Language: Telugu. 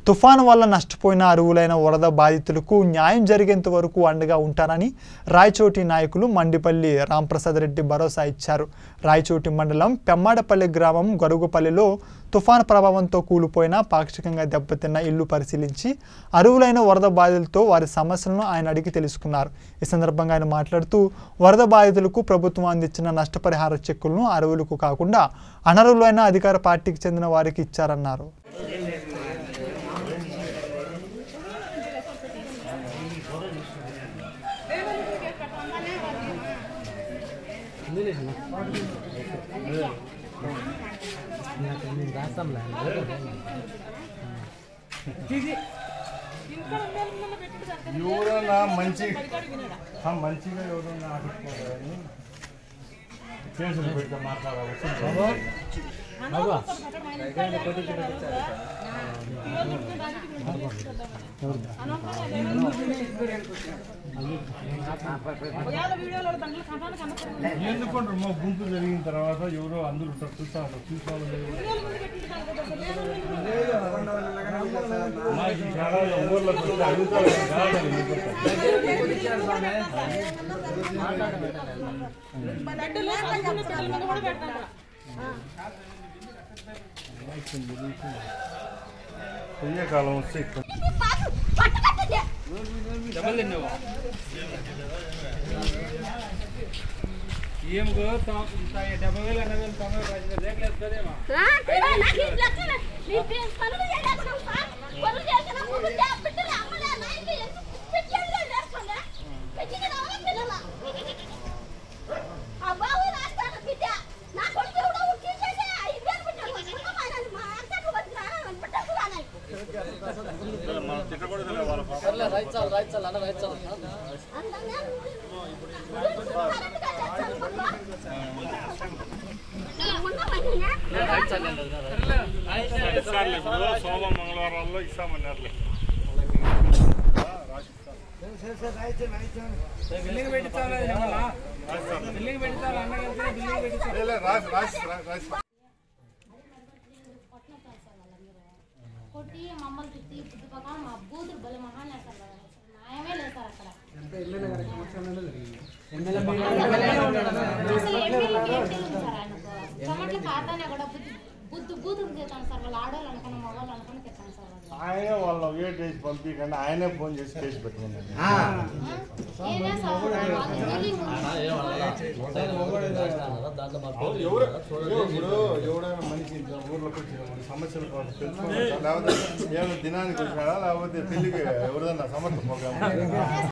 తుఫాను వల్ల నష్టపోయిన అరువులైన వరద బాధితులకు న్యాయం జరిగేంత వరకు అండగా ఉంటానని రాయచోటి నాయకులు మండిపల్లి రాంప్రసాద్ రెడ్డి భరోసా ఇచ్చారు రాయచోటి మండలం పెమ్మాడపల్లి గ్రామం గరుగుపల్లిలో తుఫాను ప్రభావంతో కూలిపోయిన పాక్షికంగా దెబ్బతిన్న ఇల్లు పరిశీలించి అరువులైన వరద బాధితులతో వారి సమస్యలను ఆయన అడిగి తెలుసుకున్నారు ఈ సందర్భంగా ఆయన మాట్లాడుతూ వరద బాధితులకు ప్రభుత్వం అందించిన నష్టపరిహార చెక్కులను అరువులకు కాకుండా అనర్హులైన అధికార పార్టీకి చెందిన వారికి ఇచ్చారన్నారు ఎవరన్నా మంచి ఆ, మంచిగా ఎవరన్నా ఆడుకోవాలని కేసులు పెడితే మాట్లాడాలి ఎందుకుంటారు మా గుంపు జరిగిన తర్వాత ఎవరో అందరూ ఉంటారు చూస్తా ఉంటారు చూసా మాకు ఈ కాలంలో ఊర్లోకి వస్తే అడుగుతారు కాదని వెళ్ళిపోతారు. కాలం వస్తే ఇక్కడ డెబ్బై వేలు ఎనభై వేలు తొంభై వేలు రేట్లు వస్తుందేమో మనం తిట్టకూడదులే వాళ్ళ పాపం. ఇస్తారులే ఇప్పుడు సోమం మంగళవారాల్లో ఇస్తామన్నారులే బిల్లింగ్ పెట్టించాలి మళ్ళా బిల్లింగ్ పెట్టించాలి అన్నగలిగితే బిల్లింగ్ పెట్టించాలి లే, లే, రాసి రాసి రాసి రాసి కొట్టి మమ్మల్ని తిట్టి చుట్టుపక్కల మా బూతులు బలి మహాన్ వేస్తారు కదా న్యాయమే లేదు సార్ అక్కడ అసలు ఏం తెలియదు, ఏం తెలియదు సార్ ఆయనకు టమాటలు ఖాతానే కూడా బుద్ధి బుద్ధి బూతులు తిట్టాను సార్ వాళ్ళు ఆడవాళ్ళు అనుకున్న మగవాళ్ళు అనుకుని తిట్టాను సార్ వాళ్ళు ఆయన వాళ్ళు వెయిట్ చేసి పంపించకండి ఆయనే ఫోన్ చేసి కేసు పెట్టుకున్నాను ఏదే సార్ వాళ్ళు ఫీలింగ్ ఎవరు ఇప్పుడు ఎవడైనా మనిషి ఇంత ఊర్లోకి వచ్చిన మన సమస్యలు కోసం తెలుసుకోవాలి లేకపోతే ఏమైనా దినానికి వచ్చినాడా లేకపోతే పెళ్లికి ఎవరిదన్నా సమర్థ ప్రోగ్రామ్